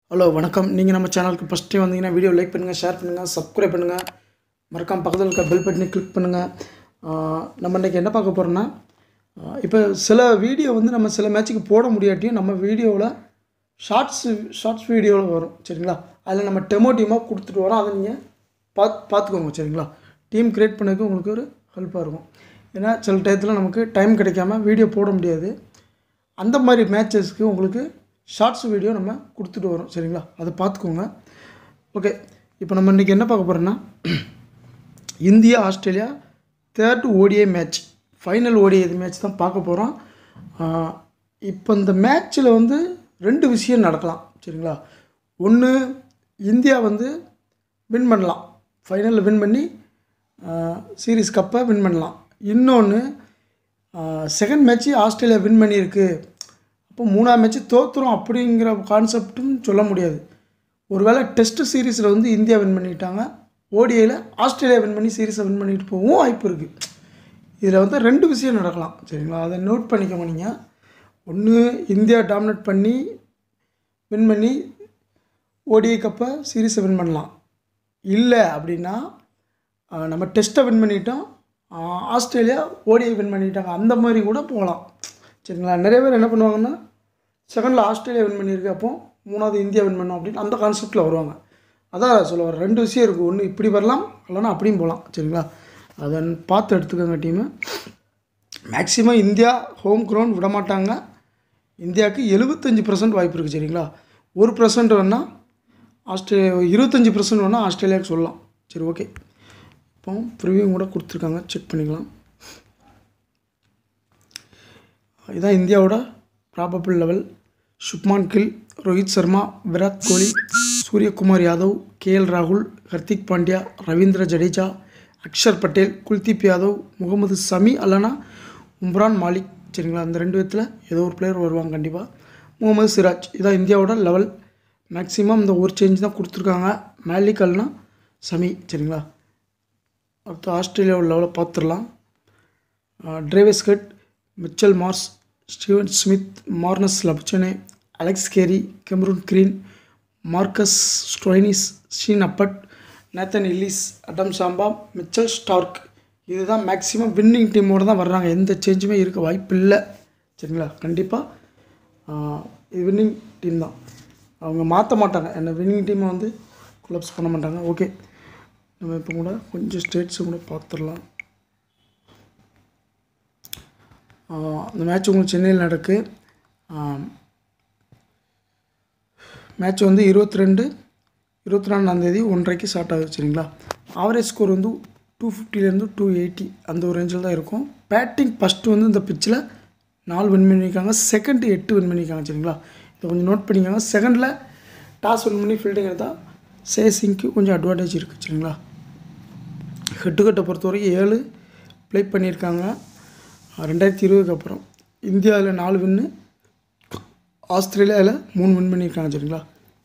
Hello வணக்கம் நீங்கள் நம்ம சேனலுக்கு ஃபஸ்ட் டைம் வந்தீங்கன்னா வீடியோ லைக் பண்ணுங்கள் ஷேர் பண்ணுங்கள் சப்ஸ்கிரைப் பண்ணுங்கள் மறக்காம பக்கத்தில் இருக்க பெல் பட்டனை கிளிக் பண்ணுங்கள் நம்ம இன்றைக்கி என்ன பார்க்க போகிறோன்னா இப்போ சில வீடியோ வந்து நம்ம சில மேட்ச்சுக்கு போட முடியாட்டியும் நம்ம வீடியோவில் ஷார்ட்ஸ் ஷார்ட்ஸ் வீடியோவில் வரும் சரிங்களா அதில் நம்ம டெமோ டீமாக கொடுத்துட்டு வரோம் அதை நீங்கள் பார்த்து பார்த்துக்கோங்க சரிங்களா டீம் க்ரியேட் பண்ணதுக்கு உங்களுக்கு ஒரு ஹெல்ப்பாக இருக்கும் ஏன்னா சில டயத்தில் நமக்கு டைம் கிடைக்காம வீடியோ போட முடியாது அந்த மாதிரி மேட்சஸ்க்கு உங்களுக்கு ஷார்ட்ஸ் வீடியோ நம்ம கொடுத்துட்டு வரோம் சரிங்களா அதை பார்த்துக்கோங்க ஓகே இப்போ நம்ம இன்றைக்கி என்ன பார்க்க போகிறோன்னா India Australia third ODI match final ODI match தான் பார்க்க போகிறோம் இப்போ இந்த மேட்ச்சில் வந்து ரெண்டு விஷயம் நடக்கலாம் சரிங்களா ஒன்று இந்தியா வந்து வின் பண்ணலாம் ஃபைனலில் வின் பண்ணி சீரீஸ் கப்பை வின் பண்ணலாம் இன்னொன்று செகண்ட் மேட்ச்சு ஆஸ்திரேலியா வின் பண்ணியிருக்கு அப்போ மூணாவது மேட்ச்சு தோற்றுரும் அப்படிங்கிற கான்செப்டும் சொல்ல முடியாது ஒருவேளை டெஸ்ட் சீரீஸில் வந்து இந்தியா வின் பண்ணிட்டாங்க ஓடிஐயில் ஆஸ்திரேலியா வின் பண்ணி சீரீஸை வின் பண்ணிட்டு போகவும் வாய்ப்பு இருக்குது இதில் வந்து ரெண்டு விஷயம் நடக்கலாம் சரிங்களா அதை நோட் பண்ணிக்கோங்க நீங்கள் ஒன்று இந்தியா டாமினேட் பண்ணி வின் பண்ணி ஓடிஐ கப்பை சீரீஸை வின் பண்ணலாம் இல்லை அப்படின்னா ஆஹ், நம்ம டெஸ்ட்டை வின் பண்ணிட்டோம் ஆஹ், ஆஸ்திரேலியா ஓடிஐ வின் பண்ணிட்டாங்க அந்த மாதிரி கூட போகலாம் சரிங்களா நிறைய பேர் என்ன பண்ணுவாங்கன்னா செகண்டில் ஆஸ்திரேலியா வின் பண்ணியிருக்கு அப்போ மூணாவது இந்தியா வின் பண்ணோம் அப்படின்னு அந்த கான்செப்டில் வருவாங்க அதான் சொல்ல வரேன் ரெண்டு விஷயம் இருக்குது ஒன்று இப்படி வரலாம் இல்லைன்னா அப்படியும் போகலாம் சரிங்களா அதை பார்த்து எடுத்துக்கோங்க team maximum India home ground விட மாட்டாங்க இந்தியாவுக்கு எழுபத்தஞ்சி பர்சன்ட் வாய்ப்பு இருக்குது சரிங்களா ஒரு பர்சன்ட் வேணால் ஆஸ்திரேலியா இருபத்தஞ்சி பர்சன்ட் வேணால் ஆஸ்திரேலியாவுக்கு சொல்லலாம் சரி ஓகே இப்போ ப்ரிவியூ கூட கொடுத்துருக்காங்க செக் பண்ணிக்கலாம் இதான் இந்தியாவோட probable eleven Shubman Gill Rohit Sharma Virat Kohli Suryakumar Yadav KL ராகுல் ஹர்திக் பாண்டியா ரவீந்திர ஜடேஜா அக்ஷர் பட்டேல் குல்தீப் யாதவ் முகமது சமி அல்லனா உம்ரான் மாலிக் சரிங்களா அந்த ரெண்டு விதத்தில் ஏதோ ஒரு பிளேயர் வருவாங்க கண்டிப்பாக முகமது சிராஜ் இதான் இந்தியாவோட லெவல் மேக்ஸிமம் இந்த ஒரு சேஞ்ச் தான் கொடுத்துருக்காங்க மாலிக் அல்லனா சமி சரிங்களா அடுத்து ஆஸ்திரேலியாவோட லெவலை பார்த்துடலாம் Travis Head Mitchell Marsh Steven Smith Marnus Labuschagne Alex Carey Cameron Green Marcus Stoinis Sean Abbott Nathan Ellis Adam Zampa Mitchell Starc இதுதான் மேக்ஸிமம் வின்னிங் டீமோடு தான் வர்றாங்க எந்த சேஞ்சுமே இருக்க வாய்ப்பு இல்லை சரிங்களா கண்டிப்பாக இது வின்னிங் டீம் தான் அவங்க மாற்ற மாட்டாங்க என்ன வின்னிங் டீமை வந்து கொலாப்ஸ் பண்ண மாட்டாங்க ஓகே நம்ம இப்போ கூட கொஞ்சம் ஸ்டேட்ஸை கூட பார்த்துடலாம் ஆஹ் இந்த மேட்ச் உங்களுக்கு சென்னையில் நடக்கு மேட்ச் வந்து இருபத்தி ரெண்டு இருபத்தி ரெண்டாந்தேதி ஒன்றரைக்கு ஸ்டார்ட் ஆகுது சரிங்களா ஆவரேஜ் ஸ்கோர் வந்து டூ ஃபிஃப்டிலேருந்து டூ எயிட்டி அந்த ஒரு ரேஞ்சில் தான் இருக்கும் பேட்டிங் ஃபஸ்ட்டு வந்து இந்த பிச்சில் நாலு வின் பண்ணியிருக்காங்க செகண்ட் எட்டு வின் பண்ணியிருக்காங்க சரிங்களா இதை கொஞ்சம் நோட் பண்ணிக்கோங்க செகண்டில் டாஸ் வின் பண்ணி ஃபீல்டிங் எடுத்தால் சேசிங்க்கு கொஞ்சம் அட்வான்டேஜ் இருக்குது சரிங்களா ஹெட்டுக்கட்டை பொறுத்த வரைக்கும் ஏழு ப்ளே பண்ணியிருக்காங்க ரெண்டாயிரத்தி இருபதுக்கு அப்புறம் இந்தியாவில் நாலு வின்னு ஆஸ்திரேலியாவில் மூணு வின் பண்ணியிருக்காங்க சரிங்களா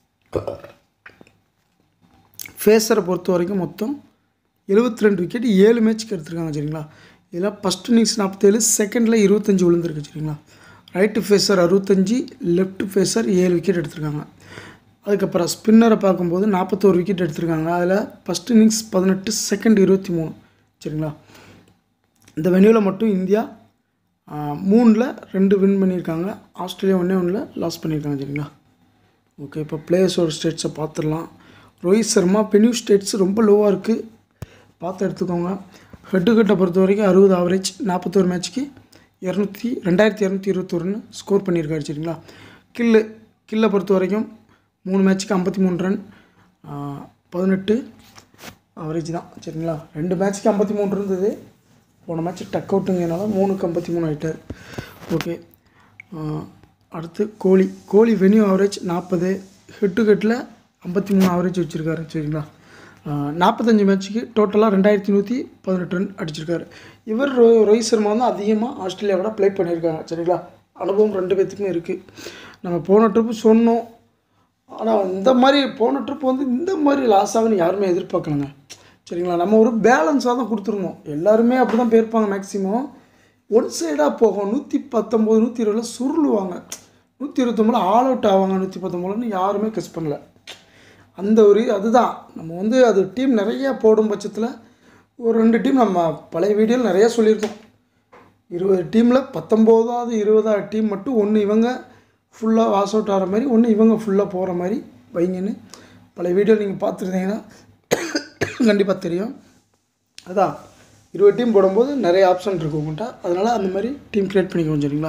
ஃபேஸரை பொறுத்த வரைக்கும் மொத்தம் எழுபத்தி ரெண்டு விக்கெட் ஏழு மேட்ச்க்கு எடுத்திருக்காங்க சரிங்களா இதில் ஃபஸ்ட் இன்னிங்ஸ் நாற்பத்தேழு செகண்டில் இருபத்தஞ்சி விழுந்திருக்கு சரிங்களா ரைட்டு ஃபேஸர் அறுபத்தஞ்சி லெஃப்ட் ஃபேஸர் ஏழு விக்கெட் எடுத்திருக்காங்க அதுக்கப்புறம் ஸ்பின்னரை பார்க்கும்போது நாற்பத்தோரு விக்கெட் எடுத்திருக்காங்க அதில் ஃபஸ்ட் இன்னிங்ஸ் பதினெட்டு செகண்ட் இருபத்தி மூணு சரிங்களா இந்த வெனியூவில் மட்டும் இந்தியா மூணில் ரெண்டு வின் பண்ணியிருக்காங்க ஆஸ்திரேலியா ஒன்றே ஒன்றில் லாஸ் பண்ணியிருக்காங்க சரிங்களா ஓகே இப்போ பிளேயர்ஸோட ஸ்டேட்ஸை பார்த்துடலாம் ரோஹித் சர்மா பெனியூ ஸ்டேட்ஸ் ரொம்ப லோவாக இருக்குது பார்த்து எடுத்துக்கோங்க ஹெட்டு கட்டை பொறுத்த வரைக்கும் அறுபது ஆவரேஜ் நாற்பத்தோரு மேட்ச்க்கு இரநூத்தி ரெண்டாயிரத்தி இரநூத்தி இருபத்தொருன்னு ஸ்கோர் பண்ணியிருக்காரு சரிங்களா கில்லு கில்லை பொறுத்த வரைக்கும் மூணு மேட்ச்சுக்கு ஐம்பத்தி மூணு ரன் பதினெட்டு ஆவரேஜ் தான் சரிங்களா ரெண்டு மேட்ச்சுக்கு ஐம்பத்தி மூணு இருந்தது போன மேட்ச் டக் அவுட்டுங்கனால மூணுக்கு ஐம்பத்தி மூணு ஆகிட்டார் ஓகே அடுத்து கோலி கோலி வெனியூ ஆவரேஜ் நாற்பது ஹெட்டு ஹெட்டில் ஐம்பத்தி மூணு ஆவரேஜ் வச்சுருக்காரு சரிங்களா நாற்பத்தஞ்சு மேட்ச்சுக்கு டோட்டலாக ரெண்டாயிரத்தி நூற்றி பதினெட்டு ரன் அடிச்சிருக்காரு இவர் ரோ ரோஹித் சர்மா வந்து அதிகமாக ஆஸ்திரேலியாவோட ப்ளே பண்ணியிருக்காங்க சரிங்களா அனுபவம் ரெண்டு பேர்த்துக்குமே இருக்குது நம்ம போன ட்ரிப்பு சொன்னோம் ஆனால் இந்த மாதிரி போன ட்ரிப் வந்து இந்த மாதிரி லாஸ் ஆகுன்னு யாருமே எதிர்பார்க்கலங்க சரிங்களா நம்ம ஒரு பேலன்ஸாக தான் கொடுத்துருந்தோம் எல்லாருமே அப்படி தான் போயிருப்பாங்க மேக்ஸிமம் ஒன் சைடாக போகும் நூற்றி பத்தொம்போது நூற்றி இருபதில் சுருளுவாங்க நூற்றி இருபத்தொம்பதில் ஆல் அவுட் ஆவாங்க நூற்றி பத்தொம்பதுன்னு யாருமே கெஸ் பண்ணல அந்த ஒரு அதுதான் நம்ம வந்து அது டீம் நிறைய போடும் பட்சத்தில் ஒரு ரெண்டு டீம் நம்ம பழைய வீடியோவில் நிறைய சொல்லியிருக்கோம் இருபது டீமில் பத்தொம்போதாவது இருபதாவது டீம் மட்டும் ஒன்று இவங்க ஃபுல்லாக வாஸ் அவுட் ஆகிற மாதிரி ஒன்று இவங்க ஃபுல்லாக போகிற மாதிரி வைங்கன்னு பழைய வீடியோ நீங்கள் பார்த்துருந்தீங்கன்னா கண்டிப்பாக தெரியும் அதான் இருபது டீம் போடும்போது நிறைய ஆப்ஷன் இருக்குது உங்கள்கிட்ட அதனால் அந்த மாதிரி டீம் க்ரியேட் பண்ணிக்கோங்க சரிங்களா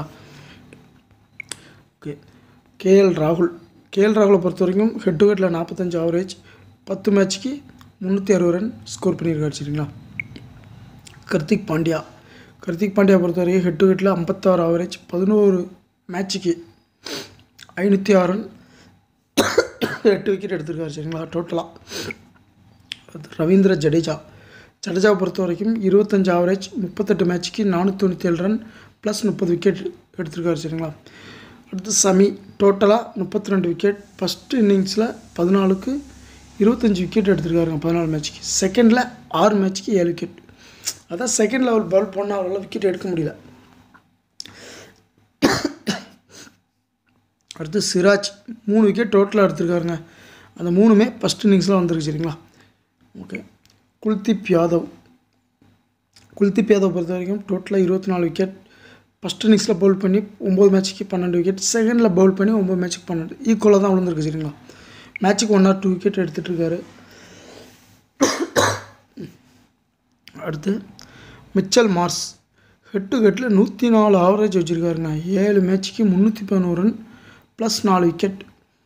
ஓகே கேஎல் ராகுல் கேஎல் ராகுலை பொறுத்த வரைக்கும் ஹெட் டு ஹெட்டில் நாற்பத்தஞ்சு ஆவரேஜ் பத்து மேட்ச்க்கு முந்நூற்றி அறுபது ரன் ஸ்கோர் பண்ணியிருக்காரு சரிங்களா கார்த்திக் பாண்டியா கார்த்திக் பாண்டியா பொறுத்த வரைக்கும் ஹெட் டு ஹெட்டில் ஐம்பத்தாறு ஆவரேஜ் பதினோரு மேட்ச்சுக்கு ஐநூற்றி ஆறு ரன் எட்டு விக்கெட் எடுத்திருக்காரு சரிங்களா டோட்டலாக அடுத்து ரவீந்திர ஜடேஜா ஜடேஜாவை பொறுத்த வரைக்கும் இருபத்தஞ்சு ஆவரேஜ் முப்பத்தெட்டு மேட்ச்சுக்கு நானூற்றி தொண்ணூற்றி ஏழு ரன் ப்ளஸ் முப்பது விக்கெட் எடுத்திருக்காரு சரிங்களா அடுத்து சமி டோட்டலாக முப்பத்தி ரெண்டு விக்கெட் ஃபஸ்ட்டு இன்னிங்ஸில் பதினாலுக்கு இருபத்தஞ்சி விக்கெட் எடுத்திருக்காருங்க பதினாலு மேட்ச்சுக்கு செகண்டில் ஆறு மேட்ச்சுக்கு ஏழு விக்கெட் அதான் செகண்ட் லெவல் பால் போனால் அவரால் விக்கெட் எடுக்க முடியல அடுத்து சிராஜ் மூணு விக்கெட் டோட்டலாக எடுத்திருக்காருங்க அந்த மூணுமே ஃபஸ்ட் இன்னிங்ஸில் வந்திருக்கு சரிங்களா ஓகே குல்தீப் யாதவ் குல்தீப் யாதவ் பொறுத்த வரைக்கும் டோட்டலாக இருபத்தி நாலு விக்கெட் ஃபஸ்ட் இன்னிங்ஸில் பவுல் பண்ணி ஒம்பது மேட்ச்சுக்கு பன்னெண்டு விக்கெட் செகண்டில் பவுல் பண்ணி ஒம்பது மேட்ச்சுக்கு பன்னெண்டு ஈக்குவலாக தான் விழுந்திருக்கு சரிங்களா மேட்ச்சுக்கு ஒன் ஆர் டூ விக்கெட் எடுத்துகிட்டு இருக்காரு அடுத்து மிச்சல் மார்ஸ் ஹெட் டு ஹெட்டில் நூற்றி நாலு ஆவரேஜ் வச்சுருக்காருங்க ஏழு மேட்ச்சுக்கு முந்நூற்றி பதினோரு ரன் ப்ளஸ் நாலு விக்கெட்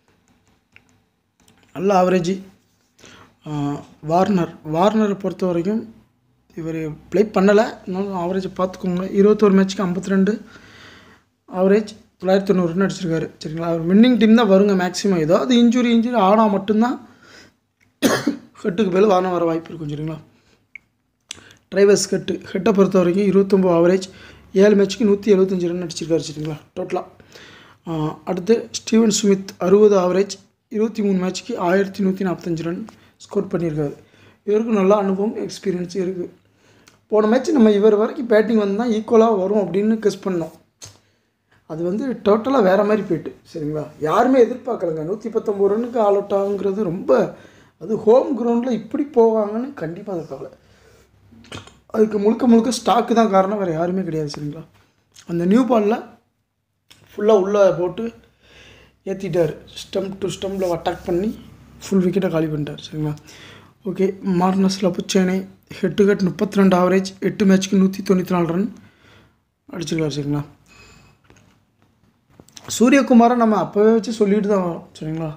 நல்ல ஆவரேஜ் வார்னர் வார்னரை பொறுத்த வரைக்கும் இவர் ப்ளே பண்ணலை இருந்தாலும் ஆவரேஜை பார்த்துக்கோங்க இருபத்தோரு மேட்ச்சுக்கு ஐம்பத்தி ரெண்டு ஆவரேஜ் தொள்ளாயிரத்தி தொண்ணூறு ரன் அடிச்சிருக்காரு சரிங்களா அவர் வின்னிங் டீம் தான் வருங்க மேக்ஸிமம் ஏதாவது இன்ஜுரி இன்ஜுரி ஆனால் மட்டும்தான் ஹெட்டுக்கு மேலே வாரம் வர வாய்ப்பு இருக்கும் சரிங்களா டிரைவர்ஸ் ஹெட்டு ஹெட்டை பொறுத்த வரைக்கும் இருபத்தொம்போது ஆவரேஜ் ஏழு மேட்ச்சுக்கு நூற்றி எழுபத்தஞ்சு ரன் அடிச்சிருக்காரு சரிங்களா டோட்டலாக அடுத்து ஸ்டீவன் ஸ்மித் அறுபது ஆவரேஜ் இருபத்தி மூணு மேட்ச்சுக்கு ஆயிரத்தி நூற்றி நாற்பத்தஞ்சு ரன் ஸ்கோர் பண்ணியிருக்காரு இவருக்கும் நல்ல அனுபவம் எக்ஸ்பீரியன்ஸ் இருக்குது போன மேட்ச் நம்ம இவர் வரைக்கும் பேட்டிங் வந்தால் ஈக்குவலாக வரும் அப்படின்னு கெஸ் பண்ணோம் அது வந்து டோட்டலாக வேறு மாதிரி போயிட்டு சரிங்களா யாருமே எதிர்பார்க்கலங்க நூற்றி பத்தொம்பது ரன்னுக்கு ஆல் அவுட் ஆகுங்கிறது ரொம்ப அது ஹோம் கிரவுண்டில் இப்படி போவாங்கன்னு கண்டிப்பாக எதிர்பார்க்கல அதுக்கு முழுக்க முழுக்க ஸ்டாக்கு தான் காரணம் வேறு யாருமே கிடையாது சரிங்களா அந்த நியூ பாலில் ஃபுல்லாக உள்ளே போட்டு ஏற்றிட்டார் ஸ்டம்ப் டு ஸ்டம்பில் அட்டாக் பண்ணி ஃபுல் விக்கெட்டை காலி பண்ணிட்டார் சரிங்களா ஓகே மார்னஸ் லப்புச்சேனை ஹெட் டு ஹெட் முப்பத்தி ரெண்டு ஆவரேஜ் எட்டு மேட்ச்க்கு நூற்றி தொண்ணூற்றி நாலு ரன் அடிச்சிருக்காரு சரிங்களா சூரியகுமாரை நம்ம அப்போவே வச்சு சொல்லிட்டு தான் வரோம் சரிங்களா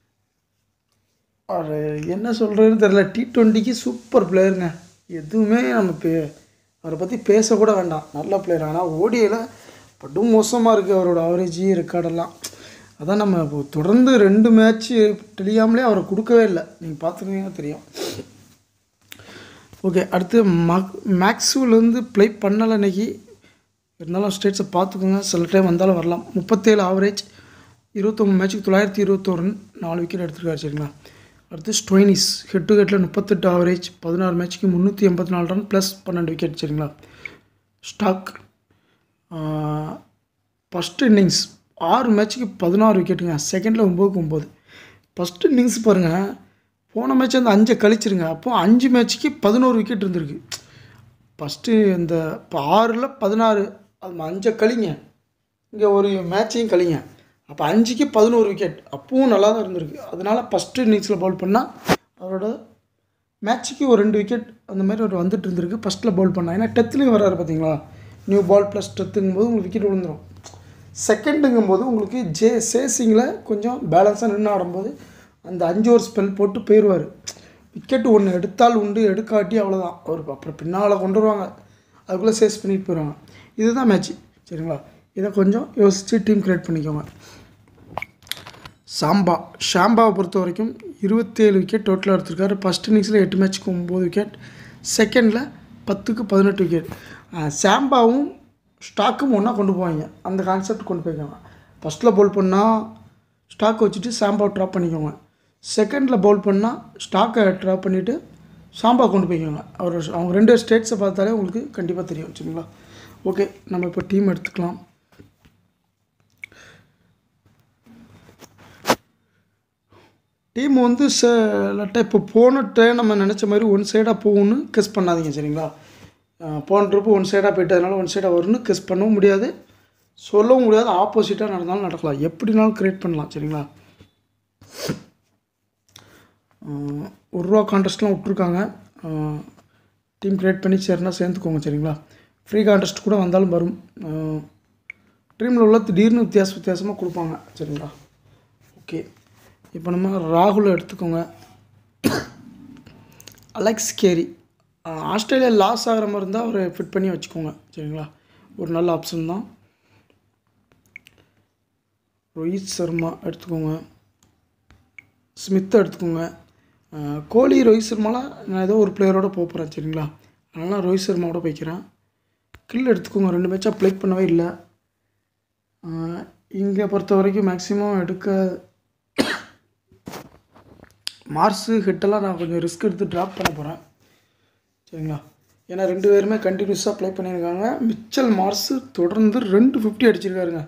அவர் என்ன சொல்கிறதுன்னு தெரில டி ட்வெண்ட்டிக்கு சூப்பர் பிளேயருங்க எதுவுமே நம்ம பே அவரை பற்றி பேசக்கூட வேண்டாம் நல்ல பிளேயர் ஆனால் ஓடியில் படும் மோசமாக இருக்குது அவரோட ஆவரேஜ் ரெக்கார்டெல்லாம் அதான் நம்ம இப்போ தொடர்ந்து ரெண்டு மேட்ச்சு தெரியாமலே அவரை கொடுக்கவே இல்லை நீங்கள் பார்த்துருந்தீங்கன்னா தெரியும் ஓகே அடுத்து மக் மேக்ஸுலேருந்து ப்ளே பண்ணலை இன்னைக்கு இருந்தாலும் ஸ்டேட்ஸை பார்த்துக்கோங்க சில டைம் வந்தாலும் வரலாம் முப்பத்தேழு ஆவரேஜ் இருபத்தொம்பது மேட்ச்சுக்கு தொள்ளாயிரத்தி இருபத்தோரு run, நாலு விக்கெட் எடுத்திருக்காரு சரிங்களா அடுத்து ஸ்டொயினிஸ் ஹெட் டு ஹெட்டில் முப்பத்தெட்டு ஆவரேஜ் பதினாறு மேட்ச்சுக்கு முந்நூற்றி எண்பத்தி நாலு ரன் ப்ளஸ் பன்னெண்டு விக்கெட் சரிங்களா ஸ்டாக் ஃபஸ்ட் இன்னிங்ஸ் ஆறு மேட்ச்சுக்கு பதினாறு விக்கெட்டுங்க செகண்டில் ஒம்போதுக்கு ஒம்பது ஃபஸ்ட் இன்னிங்ஸ் பாருங்கள் போன மேட்ச் அந்த அஞ்சை கழிச்சிருங்க அப்போது அஞ்சு மேட்ச்சுக்கு பதினோரு விக்கெட் இருந்திருக்கு ஃபஸ்ட்டு இந்த இப்போ ஆறில் பதினாறு அது அஞ்சை கழிங்க இங்கே ஒரு மேட்சையும் கழிங்க அப்போ அஞ்சுக்கு பதினோரு விக்கெட் அப்பவும் நல்லா தான் இருந்திருக்கு அதனால ஃபஸ்ட்டு இன்னிங்ஸில் பவுல் பண்ணால் அவரோட மேட்ச்சுக்கு ஒரு ரெண்டு விக்கெட் அந்த மாதிரி ஒரு வந்துட்டு இருந்திருக்கு ஃபஸ்ட்டில் பவுல் பண்ணா ஏன்னா டெத்துலேயும் வராரு பார்த்தீங்களா நியூ பால் ப்ளஸ் டெத்துங்கும் போது உங்களுக்கு விக்கெட் விழுந்துடும் செகண்டுங்கும் போது உங்களுக்கு ஜே சேசிங்கில் கொஞ்சம் பேலன்ஸாக நின்று ஆடும்போது அந்த அஞ்சு ஓவர் ஸ்பெல் போட்டு போயிடுவார் விக்கெட் ஒன்று எடுத்தால் உண்டு எடுக்காட்டி அவ்வளோதான் அவர் அப்புறம் பின்னால் கொண்டு வருவாங்க அதுக்குள்ளே சேஸ் பண்ணிட்டு போயிடுவாங்க இதுதான் மேட்ச்சு சரிங்களா இதை கொஞ்சம் யோசித்து டீம் கிரியேட் பண்ணிக்கோங்க சாம்பா ஷாம்பாவை பொறுத்த வரைக்கும் இருபத்தேழு விக்கெட் டோட்டலாக எடுத்திருக்காரு ஃபஸ்ட் இன்னிங்ஸில் எட்டு மேட்ச்சுக்கு ஒம்பது விக்கெட் செகண்டில் பத்துக்கு பதினெட்டு விக்கெட் சாம்பாவும் ஸ்டாக்கும் ஒன்றா கொண்டு போவாங்க அந்த கான்செப்ட் கொண்டு போய்க்கோங்க ஃபஸ்ட்டில் பவுல் பண்ணால் ஸ்டாக் வச்சுட்டு சாம்பாவை ட்ராப் பண்ணிக்கோங்க செகண்டில் பவுல் பண்ணால் ஸ்டாக்கை ட்ராப் பண்ணிவிட்டு சாம்பா கொண்டு போய்க்கோங்க அவர் அவங்க ரெண்டு ஸ்டேட்ஸை பார்த்தாலே உங்களுக்கு கண்டிப்பாக தெரியும் சரிங்களா ஓகே நம்ம இப்போ டீம் எடுத்துக்கலாம் டீம் வந்து சில இப்போ போன டைம் நம்ம நினச்ச மாதிரி ஒன் சைடாக போகணும்னு கெஸ் பண்ணாதீங்க சரிங்களா அஹ் போன ட்ரிப்பு ஒன் சைடாக போயிட்டதுனால ஒன் சைடாக வரும்னு கெஸ் பண்ணவும் முடியாது சொல்லவும் முடியாது ஆப்போசிட்டாக நடந்தாலும் நடக்கலாம் எப்படினாலும் க்ரியேட் பண்ணலாம் சரிங்களா அஹ் ஒரு ரூபா கான்டெஸ்ட்லாம் விட்ருக்காங்க டீம் க்ரியேட் பண்ணி சரினா சேர்ந்துக்கோங்க சரிங்களா ஃப்ரீ கான்டெஸ்ட் கூட வந்தாலும் வரும் ட்ரீமில் உள்ள திடீர்னு வித்தியாச வித்தியாசமாக கொடுப்பாங்க சரிங்களா ஓகே இப்போ நம்ம ராகுல் எடுத்துக்கோங்க அலெக்ஸ் கேரி அஹ் ஆஸ்திரேலியா லாஸ் ஆகிற மாதிரி இருந்தால் அவரை ஃபிட் பண்ணி வச்சுக்கோங்க சரிங்களா ஒரு நல்ல ஆப்ஷன் தான் ரோஹித் சர்மா எடுத்துக்கோங்க ஸ்மித் எடுத்துக்கோங்க அஹ் கோலி ரோஹித் சர்மாலாம் நான் ஏதோ ஒரு பிளேயரோட போக போகிறேன் சரிங்களா அதனால் நான் ரோஹித் சர்மாவோட போய்க்கிறேன் கில் எடுத்துக்கோங்க ரெண்டு மேட்சாக ப்ளே பண்ணவே இல்லை இங்கே பொறுத்த வரைக்கும் மேக்ஸிமம் எடுக்க மார்ஸு ஹிட்டெல்லாம் நான் கொஞ்சம் ரிஸ்க் எடுத்து ட்ராப் பண்ண போகிறேன் சரிங்களா ஏன்னா ரெண்டு பேருமே கண்டினியூஸாக ப்ளே பண்ணியிருக்காங்க மிச்சல் மார்ஸு தொடர்ந்து ரெண்டு ஃபிஃப்டி அடிச்சிருக்காருங்க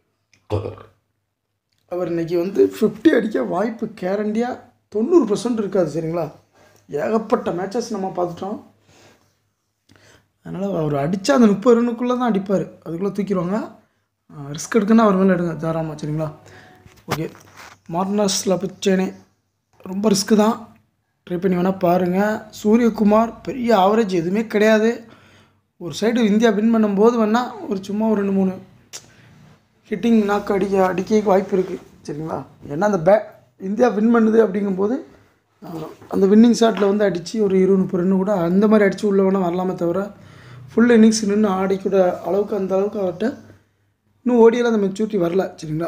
அவர் இன்னைக்கு வந்து ஃபிஃப்டி அடிக்க வாய்ப்பு கேரண்டியாக தொண்ணூறு பர்சன்ட் இருக்காது சரிங்களா ஏகப்பட்ட மேட்சஸ் நம்ம பார்த்துட்டோம் அதனால் அவர் அடித்தா அந்த முப்பது ரன்னுக்குள்ளே தான் அடிப்பார் அதுக்குள்ளே தூக்கிடுவாங்க ரிஸ்க் எடுக்குன்னா அவர் மேலே எடுங்க தாராளமாக சரிங்களா ஓகே மார்னஸ் லபிச்சேனே ரொம்ப ரிஸ்க்கு தான் ட்ரை பண்ணி வேணால் பாருங்கள் சூரியகுமார் பெரிய ஆவரேஜ் எதுவுமே கிடையாது ஒரு சைடு இந்தியா வின் பண்ணும்போது வேணால் ஒரு சும்மா ஒரு ரெண்டு மூணு ஹிட்டிங் நாக்கு அடிக்க அடிக்க வாய்ப்பு இருக்குது சரிங்களா ஏன்னா அந்த பே இந்தியா வின் பண்ணுது அப்படிங்கும்போது அஹ், அந்த வின்னிங் ஷாட்டில் வந்து அடித்து ஒரு இருபது முப்பது ரன் கூட அந்த மாதிரி அடித்து உள்ள வேணால் வரலாமே தவிர ஃபுல் இன்னிங்ஸ் நின்று ஆடிக்கூட அளவுக்கு அந்த அளவுக்கு அவர்கிட்ட இன்னும் ஓடியெல்லாம் அந்த மெச்சூரிட்டி வரல சரிங்களா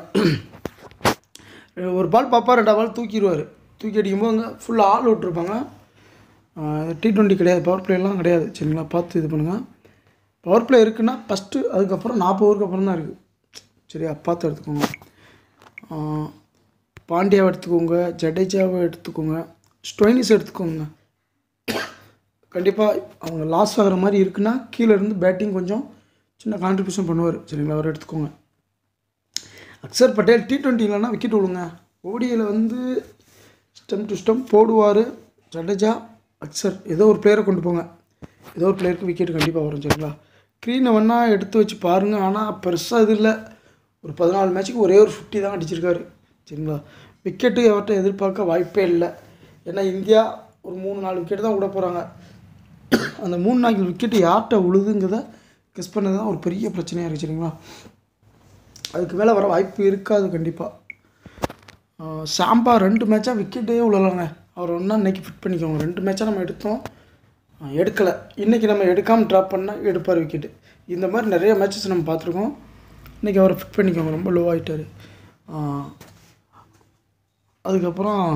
ஒரு பால் பார்ப்பா ரெண்டா பால் தூக்கிடுவார் தூக்கி அடிக்கும்போது அங்கே ஃபுல்லாக ஆள் விட்ருப்பாங்க டி ட்வெண்ட்டி கிடையாது பவர் பிளேலாம் கிடையாது சரிங்களா பார்த்து இது பண்ணுங்கள் பவர் பிளே இருக்குன்னா ஃபஸ்ட்டு அதுக்கப்புறம் நாற்பது ஓவருக்கு அப்புறம் தான் இருக்குது சரியா பார்த்து எடுத்துக்கோங்க ஆஹ் பாண்டியாவை எடுத்துக்கோங்க ஜடேஜாவை எடுத்துக்கோங்க ஸ்டோயினிஸ் எடுத்துக்கோங்க கண்டிப்பாக அவங்க லாஸ் ஆகிற மாதிரி இருக்குன்னா கீழே இருந்து பேட்டிங் கொஞ்சம் சின்ன கான்ட்ரிபியூஷன் பண்ணுவார் சரிங்களா அவர் எடுத்துக்கோங்க அக்சர் பட்டேல் டி ட்வெண்ட்டிலனா விக்கெட் விழுங்க ஓடியில் வந்து ஸ்டம் டு ஸ்டம் போடுவார் ஜடேஜா அக்சர் ஏதோ ஒரு பிளேயரை கொண்டு போங்க ஏதோ ஒரு பிளேயருக்கு விக்கெட் கண்டிப்பாக வரும் சரிங்களா க்ரீனை வேணால் எடுத்து வச்சு பாருங்கள் ஆனால் பெருசாக இது இல்லை ஒரு பதினாலு மேட்ச்சுக்கு ஒரே ஒரு ஃபிஃப்டி தான் அடிச்சிருக்காரு சரிங்களா விக்கெட்டு அவர்கிட்ட எதிர்பார்க்க வாய்ப்பே இல்லை ஏன்னா இந்தியா ஒரு மூணு நாலு விக்கெட் தான் விட போகிறாங்க அந்த மூணு நாலு விக்கெட்டு யார்கிட்ட உழுதுங்கிறத கெஸ் பண்ணது தான் ஒரு பெரிய பிரச்சனையாக இருக்குது சரிங்களா அதுக்கு மேலே வர வாய்ப்பு இருக்காது கண்டிப்பாக சாம்பா ரெண்டு மேட்சாக விக்கெட்டே விழலாங்க அவர் ஒன்றா இன்னைக்கு ஃபிட் பண்ணிக்கோங்க ரெண்டு மேட்சாக நம்ம எடுத்தோம் எடுக்கலை இன்றைக்கி நம்ம எடுக்காமல் ட்ராப் பண்ணால் எடுப்பார் விக்கெட்டு இந்த மாதிரி நிறைய மேட்சஸ் நம்ம பார்த்துருக்கோம் இன்றைக்கி அவரை ஃபிட் பண்ணிக்கோங்க ரொம்ப லோ ஆகிட்டார் அதுக்கப்புறம்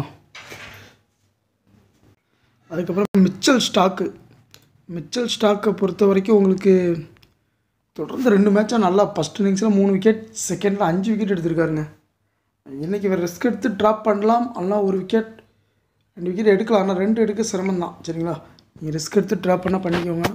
அதுக்கப்புறம் மிச்சல் ஸ்டாக்கு மிச்சல் ஸ்டாக்கை பொறுத்த வரைக்கும் உங்களுக்கு தொடர்ந்து ரெண்டு மேட்சாக நல்லா ஃபஸ்ட் இன்னிங்ஸில் மூணு விக்கெட் செகண்டில் அஞ்சு விக்கெட் எடுத்திருக்காருங்க இன்றைக்கி இவர் ரிஸ்க் எடுத்து ட்ராப் பண்ணலாம் ஆனால் ஒரு விக்கெட் ரெண்டு விக்கெட் எடுக்கலாம் ஆனால் ரெண்டு எடுக்க சிரமம் தான் சரிங்களா நீங்கள் ரிஸ்க் எடுத்து ட்ராப் பண்ணால் பண்ணிக்கோங்க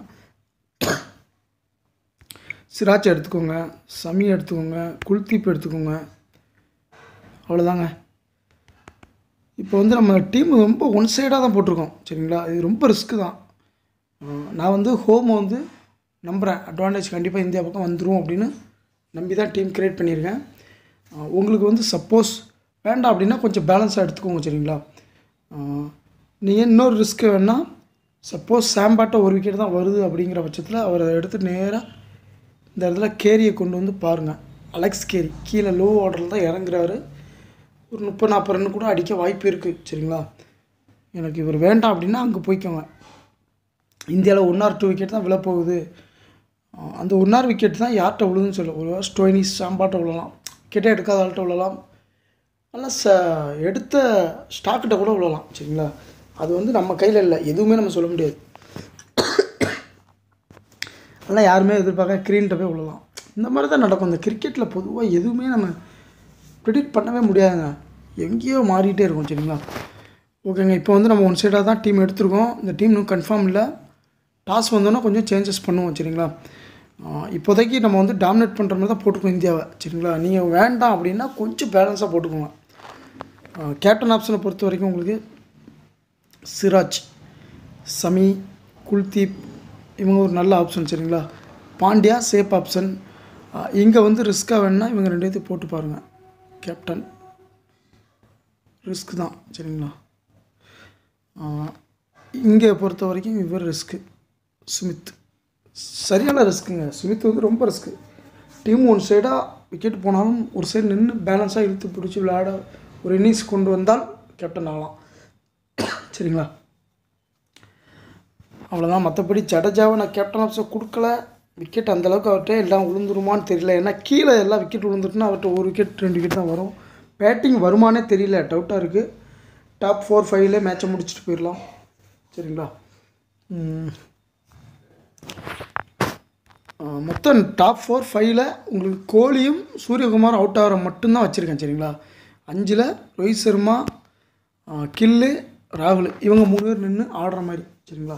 சிராஜ் எடுத்துக்கோங்க சமி எடுத்துக்கோங்க குல்தீப் எடுத்துக்கோங்க அவ்வளோதாங்க இப்போ வந்து நம்ம டீம் ரொம்ப ஒன் சைடாக தான் போட்டிருக்கோம் சரிங்களா இது ரொம்ப ரிஸ்க்கு தான் அஹ் நான் வந்து ஹோமை வந்து நம்புகிறேன் அட்வான்டேஜ் கண்டிப்பாக இந்தியா பக்கம் வந்துடும் அப்படின்னு நம்பி தான் டீம் கிரியேட் பண்ணியிருக்கேன் அஹ் உங்களுக்கு வந்து சப்போஸ் வேண்டாம் அப்படின்னா கொஞ்சம் பேலன்ஸாக எடுத்துக்கோங்க சரிங்களா நீங்கள் இன்னொரு ரிஸ்க் வேணால் சப்போஸ் சாம்பாட்ட ஒரு விக்கெட் தான் வருது அப்படிங்கிற பட்சத்தில் அவர் அதை எடுத்து நேராக இந்த இடத்துல கேரியை கொண்டு வந்து பாருங்கள் அலெக்ஸ் கேரி கீழே லோ ஆர்டரில் தான் இறங்குறாரு ஒரு முப்பது நாற்பது ரன் கூட அடிக்க வாய்ப்பு இருக்குது சரிங்களா எனக்கு இவர் வேண்டாம் அப்படின்னா அங்கே போய்க்கோங்க இந்தியாவில் ஒன் ஆர் டூ விக்கெட் தான் விழப்போகுது அஹ் அந்த ஒன் ஆர் விக்கெட் தான் யார்கிட்ட விழுதுன்னு சொல்ல ஒரு ஸ்டோயினிஸ் சாம்பாட்ட விழலாம் விக்கெட்டே எடுக்காத ஆள்கிட்ட விழலாம் நல்லா ச எடுத்த ஸ்டாக்கிட்ட கூட விழலாம் சரிங்களா அது வந்து நம்ம கையில் இல்லை எதுவுமே நம்ம சொல்ல முடியாது அதெல்லாம் யாருமே எதிர்பார்க்க க்ரீன்கிட்ட போய் விழலாம் இந்த மாதிரி தான் நடக்கும் இந்த கிரிக்கெட்டில் பொதுவாக எதுவுமே நம்ம ப்ரிடிக்ட் பண்ணவே முடியாதுங்க எங்கேயோ மாறிட்டே இருக்கும் சரிங்களா ஓகேங்க இப்போ வந்து நம்ம ஒன் சைடாக தான் டீம் எடுத்திருக்கோம் இந்த டீம் இன்னும் கன்ஃபார்ம் இல்லை டாஸ் வந்தோன்னா கொஞ்சம் சேஞ்சஸ் பண்ணுவோம் சரிங்களா ஆஹ் இப்போதைக்கு நம்ம வந்து டாமினேட் பண்ணுற மாதிரி தான் போட்டுக்கோம் இந்தியாவை சரிங்களா நீங்கள் வேண்டாம் அப்படின்னா கொஞ்சம் பேலன்ஸாக போட்டுக்கோங்க கேப்டன் ஆப்ஷனை பொறுத்த வரைக்கும் உங்களுக்கு சிராஜ் சமி குல்தீப் இவங்க ஒரு நல்ல ஆப்ஷன் சரிங்களா பாண்டியா சேஃப் ஆப்ஷன் இங்கே வந்து ரிஸ்க்காக வேணுன்னா இவங்க ரெண்டு பேர்த்தையும் போட்டு பாருங்கள் கேப்டன் ரிஸ்க் தான் சரிங்களா இங்கே பொறுத்த வரைக்கும் இவர் ரிஸ்க்கு சுமித் சரியான ரிஸ்க்குங்க சுமித் வந்து ரொம்ப ரிஸ்க்கு டீம் ஒன் சைடாக விக்கெட் போனாலும் ஒரு சைடு நின்று பேலன்ஸாக இழுத்து பிடிச்சி விளையாட ஒரு இன்னிங்ஸ் கொண்டு வந்தால் கேப்டன் ஆகலாம் சரிங்களா அவ்வளோதான் மற்றபடி ஜடேஜாவை நான் கேப்டன் ஆப்ஷன் கொடுக்கல விக்கெட் அந்தளவுக்கு அவர்கிட்ட எல்லாம் விழுந்துருமான்னு தெரியல ஏன்னா கீழே எல்லாம் விக்கெட் விழுந்துட்டுனா அவர்கிட்ட ஒரு விக்கெட் ரெண்டு விக்கெட் தான் வரும் பேட்டிங் வருமானே தெரியல டவுட்டாக இருக்குது டாப் ஃபோர் ஃபைவ்ல மேட்சை முடிச்சுட்டு போயிடலாம் சரிங்களா ம். ஆ, மொத்தம் டாப் ஃபோர் ஃபைவ்ல உங்களுக்கு கோலியும் சூரியகுமார் அவுட் ஆகிற மட்டும்தான் வச்சுருக்கேன் சரிங்களா அஞ்சில் ரோஹித் சர்மா ஆ, கில்லு ராகுல் இவங்க மூணு பேர் நின்று ஆடுற மாதிரி சரிங்களா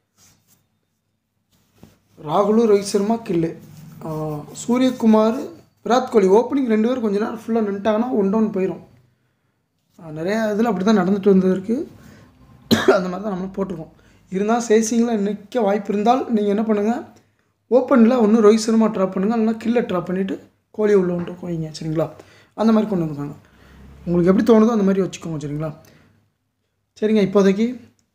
ராகுலும் ரோஹித் சர்மா கில்லு ஆ, சூரியகுமார் விராட் கோலி ஓப்பனிங் ரெண்டு பேரும் கொஞ்ச நேரம் ஃபுல்லாக நின்ட்டாங்கன்னா ஒன் டவுன் போயிடும் நிறையா இதில் அப்படி தான் நடந்துட்டு வந்திருக்கு அந்த மாதிரி தான் நம்ம போட்டிருக்கோம் இருந்தால் சேசிங்கில் நிற்க வாய்ப்பு இருந்தால் நீங்கள் என்ன பண்ணுங்கள் ஓப்பனில் ஒன்று ரோஹித் சர்மா ட்ராப் பண்ணுங்கள் இல்லைனா கில்லை ட்ராப் பண்ணிவிட்டு கோலியை உள்ள வந்துட்டு வைங்க சரிங்களா அந்த மாதிரி கொண்டு வந்துருக்காங்க உங்களுக்கு எப்படி தோணுதோ அந்த மாதிரி வச்சுக்கோங்க சரிங்களா சரிங்க இப்போதைக்கு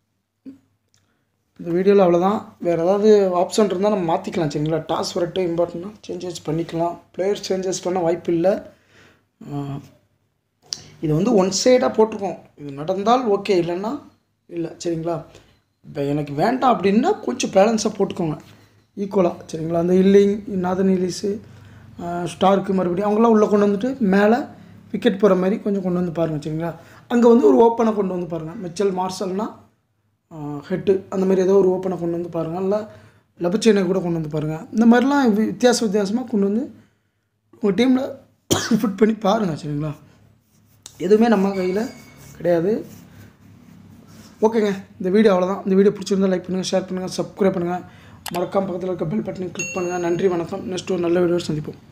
இந்த வீடியோவில் அவ்வளோதான் வேறு ஏதாவது ஆப்ஷன் இருந்தால் நம்ம மாற்றிக்கலாம் சரிங்களா டாஸ் வரட்டு இம்பார்ட்டண்ட்டாக சேஞ்சஸ் பண்ணிக்கலாம் பிளேயர்ஸ் சேஞ்சஸ் பண்ண வாய்ப்பு இல்லை ஆஹ், இது வந்து ஒன் சைடாக போட்டிருக்கோம் இது நடந்தால் ஓகே இல்லைன்னா இல்லை சரிங்களா இப்போ எனக்கு வேண்டாம் அப்படின்னா கொஞ்சம் பேலன்ஸாக போட்டுக்கோங்க ஈக்குவலாக சரிங்களா அந்த இல்லிங் நாதன் இலிஸு ஸ்டார்க்கு மறுபடியும் அவங்களாம் உள்ளே கொண்டு வந்துட்டு மேலே விக்கெட் போகிற மாதிரி கொஞ்சம் கொண்டு வந்து பாருங்கள் சரிங்களா அங்கே வந்து ஒரு ஓப்பனை கொண்டு வந்து பாருங்கள் மிச்சல் மார்சல்னா ஹெட்டு அந்த மாதிரி ஏதோ ஒரு ஓப்பனை கொண்டு வந்து பாருங்கள் இல்லை லபச்சேனை கூட கொண்டு வந்து பாருங்கள் இந்த மாதிரிலாம் வி- வித்தியாச வித்தியாசமாக கொண்டு வந்து உங்கள் டீமில் ஃபிட் பண்ணி பாருங்கள் சரிங்களா எதுவுமே நம்ம கையில் கிடையாது ஓகேங்க இந்த வீடியோ அவ்வளோதான் இந்த வீடியோ பிடிச்சிருந்தா லைக் பண்ணுங்கள் ஷேர் பண்ணுங்கள் சப்ஸ்கிரைப் பண்ணுங்கள் மறக்காம பக்கத்தில் இருக்க பெல் பட்டனை கிளிக் பண்ணுங்கள் நன்றி வணக்கம் நெக்ஸ்ட் ஒரு நல்ல வீடியோ சந்திப்போம்